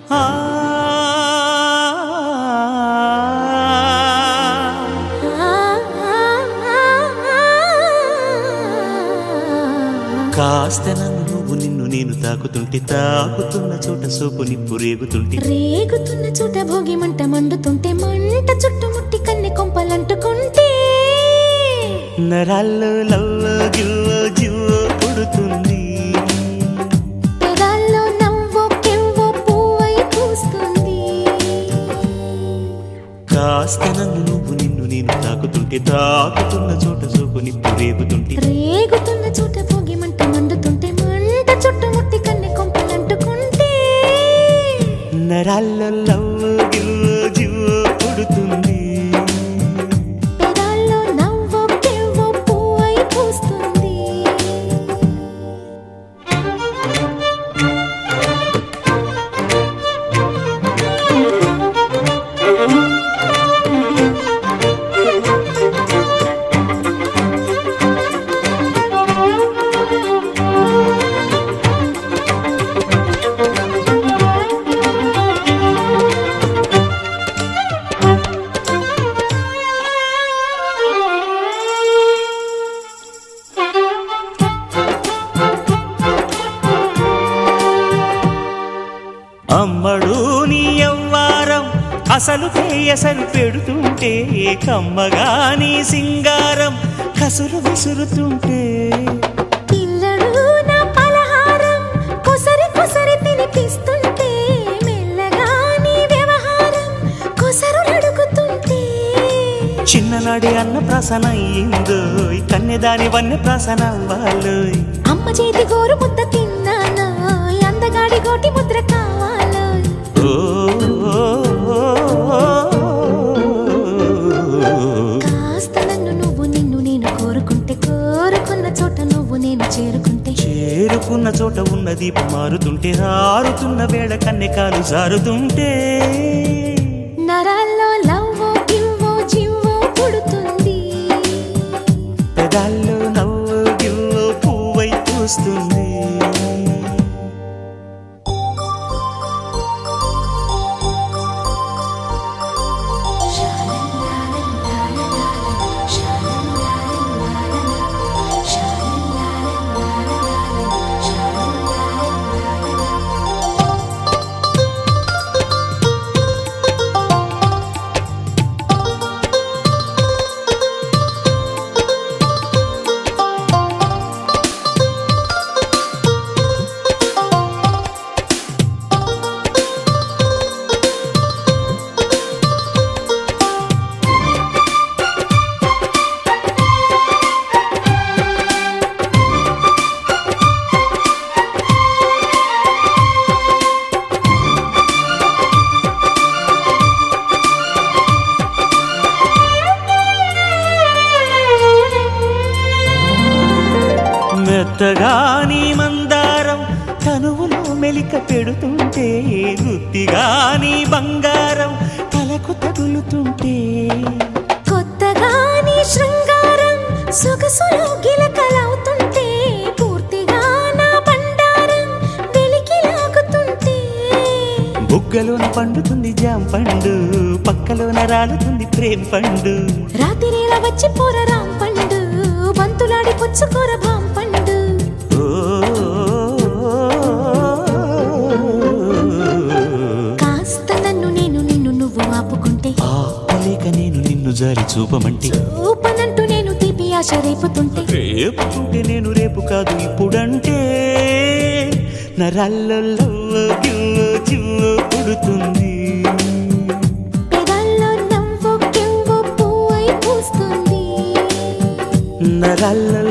ఆ కాస్త నన్ను నువ్వు నిన్ను నేను తాకుతుంటే తాకుతున్న చోట సోపు నిప్పు రేగుతుంటే రేగుతున్న చోట భోగి మంట మండుతుంటే మంట చుట్టుముట్టి కన్నె కొంపలంటుకుంటే నరాల్లో లవ్వ గివ్వ జివ్వ పుడుతుంది పెదాల్లో నవ్వో కెవ్వో పువ్వై పూస్తుంది కాస్త నన్ను నువ్వు నిన్ను నేను తాకుతుంటే తాకుతున్న చోట సోపు నిప్పు రేగుతుంటే రేగుతున్న చోట భోగి మంట మండుతుంటే మంట చుట్టుముట్టి కన్నె కొంపలంటుకుంటే నరాల్లో లవ్వ గివ్వ జివ్వ పుడుతుంది పెదాల్లో నవ్వో కెవ్వో పువ్వై పూస్తుంది అమ్మడు నీ అవ్వారం అసలు కేయసలు పెడుతుంటే కమ్మగా నీ సింగారం కసురు విసురుతుంటే పిల్లడు నా పలహారం కొసరి కొసరి తినిపిస్తుంటే మెల్లగా నీ వ్యవహారం కొసరు అడుగుతుంటే చిన్ననాడి అన్న ప్రసన అయ్యిందో కన్నెదాని వన్నె ప్రసన అవ్వాలోయ్ అమ్మ చేతి గోరు ముద్ద తిన్నాను అందగాడి గోటి ముద్ర కావాలో ఓ, ఓ, ఓ, ఓ. కాస్త నన్ను నువ్వు నిన్ను నేను కోరుకుంటే కోరుకున్న చోట నువ్వు నేను చేరుకుంటే చేరుకున్న చోట ఉన్న దీపం మారుతుంటే ఆరుతున్న వేళ కన్నెకాలు జారుతుంటే నరాల్లో లవ్వో గివ్వో జివ్వో పుడుతుంది పెదాల్లో నవ్వు గివ్వు పువ్వై పూస్తుంది మెత్తగా నీ మందారం తనువులో మెలిక పెడుతుంటే గుత్తిగా నీ బంగారం తలకు తగులుతుంటే కొత్తగా నీ శృంగారం సొగసులో గిలకలవుతుంటే పూర్తిగా నా బండారం వెలికి లాగుతుంటే బుగ్గలోన పండుతుంది జాం పండు పక్కలోన రాలుతుంది ప్రేమ పండు రాత్రిల వచ్చి పోర రాం పండు బంతులాడి పుచ్చుకోర భాం పండు ఓ, కాస్త నన్ను నేను నిన్ను నువ్వు ఆపుకుంటే ఆపలేక నేను నిన్ను జారి చూపమంటే ఊపనంటూ నేను తీపి ఆశ రేపుతుంటే రేపుకుంటే నేను రేపు కాదు ఇప్పుడంటే నరాల్లో గివ్వ జివ్వ పుడుతుంది పెదాల్లో నవ్వు కెవ్వు పువ్వై పూస్తుంది నరాల్లో